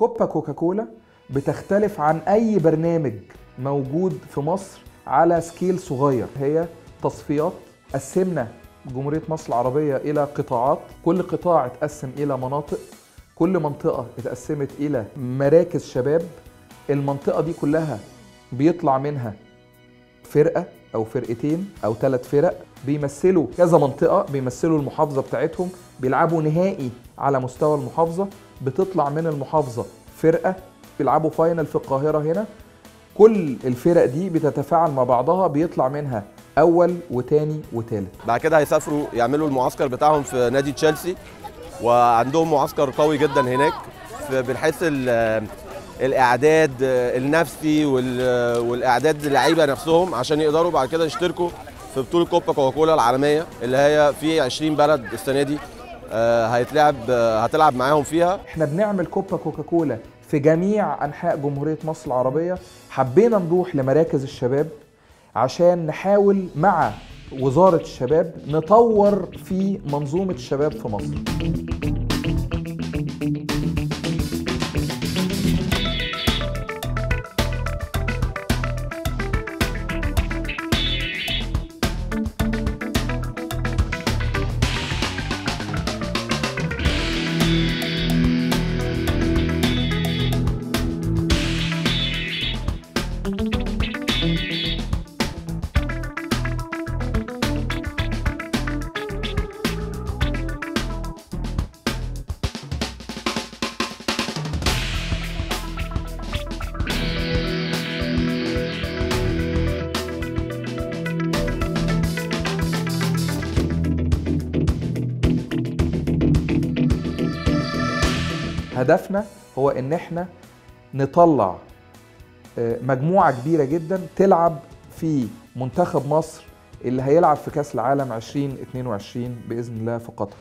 كوبا كوكاكولا بتختلف عن اي برنامج موجود في مصر على سكيل صغير هي تصفيات قسمنا جمهورية مصر العربية إلى قطاعات كل قطاع اتقسم إلى مناطق كل منطقة اتقسمت إلى مراكز شباب المنطقة دي كلها بيطلع منها فرقة أو فرقتين أو ثلاث فرق بيمثلوا كذا منطقة بيمثلوا المحافظة بتاعتهم بيلعبوا نهائي على مستوى المحافظة بتطلع من المحافظة فرقة بيلعبوا فاينل في القاهرة هنا كل الفرق دي بتتفاعل مع بعضها بيطلع منها أول وتاني وتالت بعد كده هيسافروا يعملوا المعسكر بتاعهم في نادي تشيلسي وعندهم معسكر قوي جدا هناك في- من حيث ال- الاعداد النفسي وال- والاعداد اللعيبه نفسهم عشان يقدروا بعد كده يشتركوا في بطوله كوبا كوكاكولا العالميه اللي هي في 20 بلد السنه دي آه، هيتلعب آه، هتلعب معاهم فيها احنا بنعمل كوبا كوكاكولا في جميع انحاء جمهوريه مصر العربيه حبينا نروح لمراكز الشباب عشان نحاول مع وزاره الشباب نطور في منظومه الشباب في مصر هدفنا هو ان احنا نطلع آه، مجموعه كبيره جدا تلعب في منتخب مصر اللي هيلعب في كاس العالم 2022 باذن الله في قطر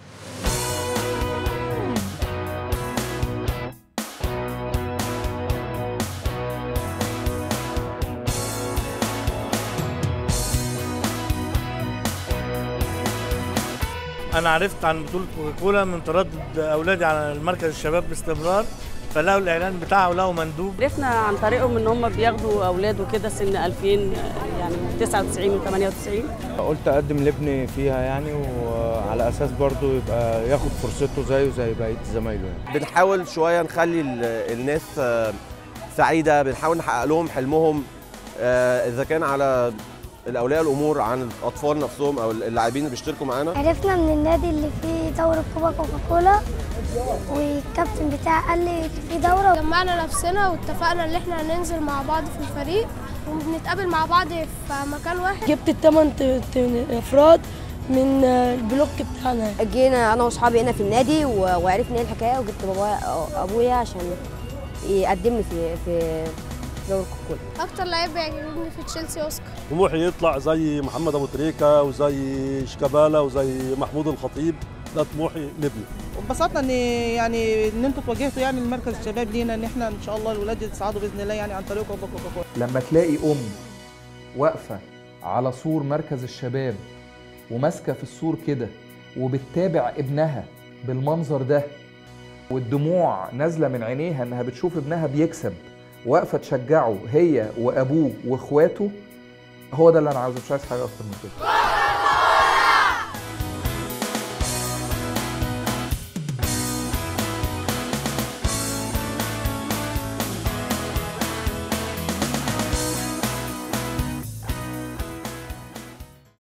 انا عرفت عن بطوله كوكاكولا من تردد اولادي على المركز الشباب باستمرار فلقوا الاعلان بتاعه ولقوا مندوب عرفنا عن طريقهم ان هم بياخدوا اولاد وكده سن 2000 يعني 99 و 98 قلت اقدم لابني فيها يعني وعلى اساس برضو يبقى ياخد فرصته زيه زي بقيه زمايله يعني بنحاول شويه نخلي ال- الناس آه، سعيده بنحاول نحقق لهم حلمهم آه، اذا كان على الاولياء الامور عن الاطفال نفسهم او اللاعبين اللي بيشتركوا معانا عرفنا من النادي اللي فيه دورة كوبا كوكاكولا والكابتن بتاعي قال لي في دورة جمعنا نفسنا واتفقنا ان احنا هننزل مع بعض في الفريق وبنتقابل مع بعض في مكان واحد جبت الثمان افراد من البلوك بتاعنا جينا انا واصحابي هنا في النادي و- وعرفنا ايه الحكايه وجبت بابايا ابويا عشان يقدمني في في دوري كوكولا اكتر لعيب بيعجبني في تشيلسي اوسكار طموحي يطلع زي محمد ابو تريكه وزي شيكابالا وزي محمود الخطيب ده طموحي لابني انبسطنا ان يعني ان انتوا تواجهتوا يعني المركز الشباب لينا ان احنا ان شاء الله الولاد يتصعدوا باذن الله يعني عن طريق كوبا كوكاكولا لما تلاقي ام واقفه على سور مركز الشباب وماسكه في السور كده وبتتابع ابنها بالمنظر ده والدموع نازله من عينيها انها بتشوف ابنها بيكسب واقفه تشجعه هي وابوه واخواته هو ده اللي انا عاوزه مش عايز حاجه اكتر من كده